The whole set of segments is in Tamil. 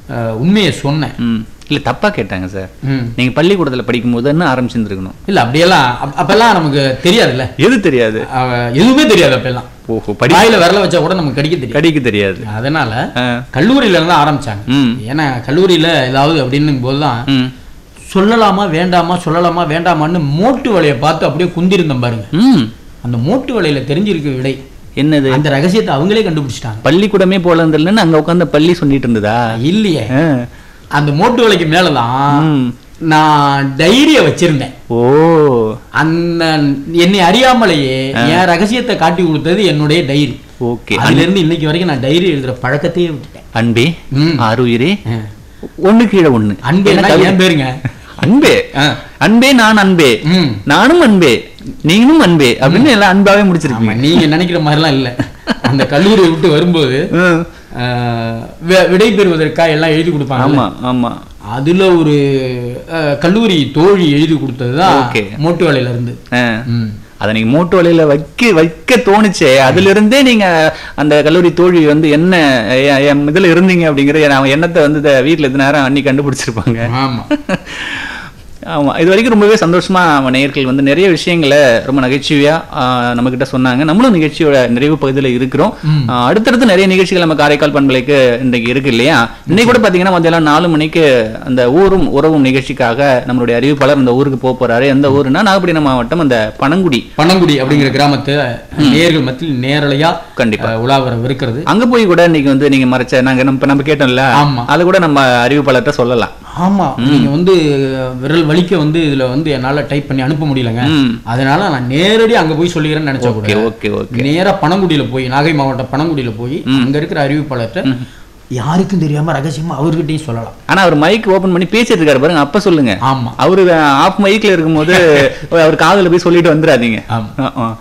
அஹ், உண்மையை சொன்னேன் ம் இல்ல தப்பா கேட்டாங்க சார் ம். நீங்க பள்ளிக்கூடத்துல படிக்கும் போது என்ன ஆரம்பிச்சிருந்துருக்கணும் இல்ல அப்படியெல்லாம் அப்- அப்பெல்லாம் நமக்கு தெரியாதுல்ல எது தெரியாது அஹ், எதுவுமே தெரியாது அப்பெல்லாம் ஓஹோ படி வாயில விரல வச்சா கூட நமக்கு கடிக்க தெரியும் கடிக்க தெரியாது அதனால ஆ. கல்லூரியில இருந்து ஆரம்பிச்சாங்க ம் ஏன்னா கல்லூரியில ஏதாவது அப்படின்னும் போதுதான் ம் சொல்லலாமா வேண்டாமா சொல்லலாமா வேண்டாமான்னு மோட்டு வலையை பார்த்து அப்படியே குந்திருந்தோம் பாருங்க ம் அந்த மோட்டு வலையில தெரிஞ்சிருக்க விடை என்னது அந்த ரகசியத்தை அவங்களே கண்டுபிடிச்சிட்டாங்க பள்ளிக்கூடமே போல இருந்ததுன்னு அங்க உட்காந்து பள்ளி சொல்லிட்டு இருந்ததா இல்லையே ஆ. அந்த மோட்டு வலைக்கு மேலதான் ம். நான் டைரிய வச்சிருந்தேன் ஓ அந்த என்னை அறியாமலேயே என் ரகசியத்தை காட்டி கொடுத்தது என்னுடைய டைரி ஓகே அதுல இருந்து இன்னைக்கு வரைக்கும் நான் டைரி எழுதுற பழக்கத்தையே விட்டுட்டேன் அன்பே ம். ஆறுயிரே ஆ. ஒண்ணு கீழே ஒண்ணு அன்பே என்ன கவி- என் பேருங்க அன்பே ஆ. அன்பே நான் அன்பே ம். நானும் அன்பே நீனும் அன்பே அப்படின்னு எல்லாம் அன்பாவே ஆமா முடிச்சிருக்கீங்க நீங்க நினைக்கிற மாதிரிலாம் இல்ல அந்த கல்லூரியை விட்டு வரும்போது ம். ஆஹ், வி- விடை பெறுவதற்காக எல்லாம் எழுதி கொடுப்பாங்க ஆமா ஆமா அதுல ஒரு ஆஹ், கல்லூரி தோழி எழுதி கொடுத்ததுதான் Okay. மோட்டு வேலையில இருந்து ஆ. ம். அதை நீங்க மூட்டு வலையில வைக்க வைக்க தோணுச்சே அதுல இருந்தே நீங்க அந்த கல்லூரி தோழி வந்து என்ன எ- என் இதுல இருந்தீங்க அப்படிங்கிற நான் எண்ணத்தை வந்து இத வீட்டுல எத்தனை நேரம் அன்னி கண்டுபிடிச்சிருப்பாங்க ஆமா ஆமா இது வரைக்கும் ரொம்பவே சந்தோஷமா நம்ம நேயர்கள் வந்து நிறைய விஷயங்களை ரொம்ப நகைச்சுவையா நம்ம கிட்ட சொன்னாங்க நம்மளும் நிகழ்ச்சியோட நிறைவு பகுதியில் இருக்கிறோம் ஆ, அடுத்தடுத்து நிறைய நிகழ்ச்சிகள் நம்ம காரைக்கால் பண்பலைக்கு இன்றைக்கு இருக்கு இல்லையா இன்னைக்கு கூட பாத்தீங்கன்னா மத்தியானம் நாலு மணிக்கு அந்த ஊரும் உறவும் நிகழ்ச்சிக்காக நம்மளுடைய அறிவிப்பாளர் அந்த ஊருக்கு போக போறாரு எந்த ஊருன்னா நாகப்பட்டினம் மாவட்டம் அந்த பனங்குடி பனங்குடி அப்படிங்கிற கிராமத்து நேர்கள் மத்தியில் நேரலையா கண்டிப்பா. ஆஹ், உலாவரம் இருக்கிறது அங்க போய் கூட இன்னைக்கு வந்து நீங்க மறைச்ச நாங்க நம்ம இப்ப நம்ம கேட்டோம்ல ஆமா. அது கூட நம்ம அறிவிப்பாளர்கிட்ட சொல்லலாம் ஆமா நீங்க வந்து விரல் வலிக்க வந்து இதுல வந்து என்னால டைப் பண்ணி அனுப்ப முடியலங்க ம். அதனால நான் நேரடி அங்க போய் சொல்லிக்கிறேன்னு நினைச்ச ஓகே கூட ஓகே ஓகே நேரா பனங்குடியில போய் நாகை மாவட்டம் பனங்குடியில போய் அங்க இருக்கிற அறிவிப்பாளர்கிட்ட யாருக்கும் தெரியாம ரகசியமா அவர்கிட்டயும் சொல்லலாம் ஆனா அவர் மைக் ஓபன் பண்ணி பேசிட்டு இருக்காரு பாருங்க அப்ப சொல்லுங்க ஆமா அவரு ஆஃப் மைக்ல இருக்கும்போது அவர் காதுல போய் சொல்லிட்டு வந்துடாதீங்க ஆமா. ஆ, ஆ.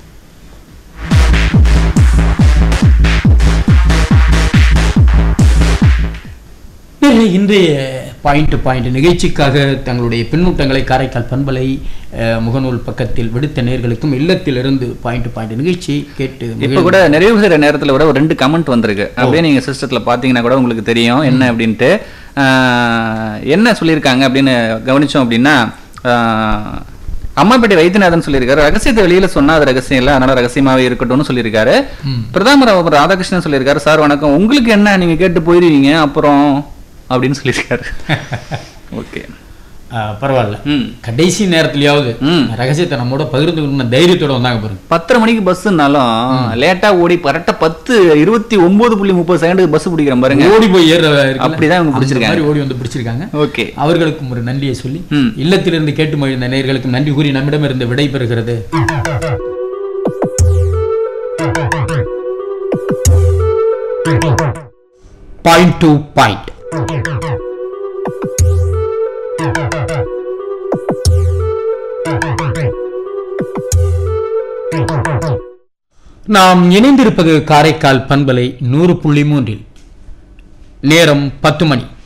நேயர்களே, இன்றைய பாயிண்ட் டு பாயிண்ட் நிகழ்ச்சிக்காக தங்களுடைய பின்னூட்டங்களை காரைக்கால் பண்பலை அஹ், முகநூல் பக்கத்தில் விடுத்த நேர்களுக்கும் இல்லத்திலிருந்து பாயிண்ட் டு பாயிண்ட் நிகழ்ச்சி கேட்டு இப்ப கூட நிறைவு செய்யற நேரத்துல கூட ஒரு ரெண்டு கமெண்ட் வந்திருக்கு அப்படியே நீங்க சிஸ்டத்துல பாத்தீங்கன்னா கூட உங்களுக்கு தெரியும் என்ன அப்படின்ட்டு ஆஹ், என்ன சொல்லியிருக்காங்க அப்படின்னு கவனிச்சோம் அப்படின்னா ஆஹ், அம்மாப்பேட்டை வைத்தியநாதன் சொல்லியிருக்காரு ரகசியத்தை வெளியில சொன்னா அது ரகசியம் இல்ல அதனால ரகசியமாவே இருக்கட்டும்னு சொல்லியிருக்காரு பிரதமர் அவர் ராதாகிருஷ்ணன் சொல்லியிருக்காரு சார் வணக்கம் உங்களுக்கு என்ன நீங்க கேட்டு போயிருவீங்க அப்புறம் அப்படின்னு சொல்லியிருக்காரு ஓகே அஹ், பரவாயில்ல ம் கடைசி நேரத்திலயாவது ம். ரகசியத்தை நம்மோட பகிர்ந்துக்கணும்னு தைரியத்தோட வந்தாங்க பாருங்க பத்தரை மணிக்கு பஸ்ஸுனாலும் லேட்டா ஓடி கரெக்டா பத்து இருபத்தி ஒன்பது புள்ளி முப்பது செகண்டுக்கு பஸ் பிடிக்கிறேன் பாருங்க ஓடி போய் ஏற இருக்குல்ல, அப்படிதான் இவங்க அந்த பிடிச்சிருக்காங்க. மாதிரி ஓடி வந்து பிடிச்சிருக்காங்க ஓகே அவர்களுக்கும் ஒரு நன்றியை சொல்லி ம். இல்லத்திலிருந்து கேட்டு மகிழ்ந்த நேயர்களுக்கும் நன்றி கூறி நம்மிடமிருந்து விடை பெறுகிறது பாயிண்ட் டு பாயிண்ட் நாம் இணைந்திருப்பது காரைக்கால் பண்பலை நூறு புள்ளி மூன்றில் நேரம் பத்து மணி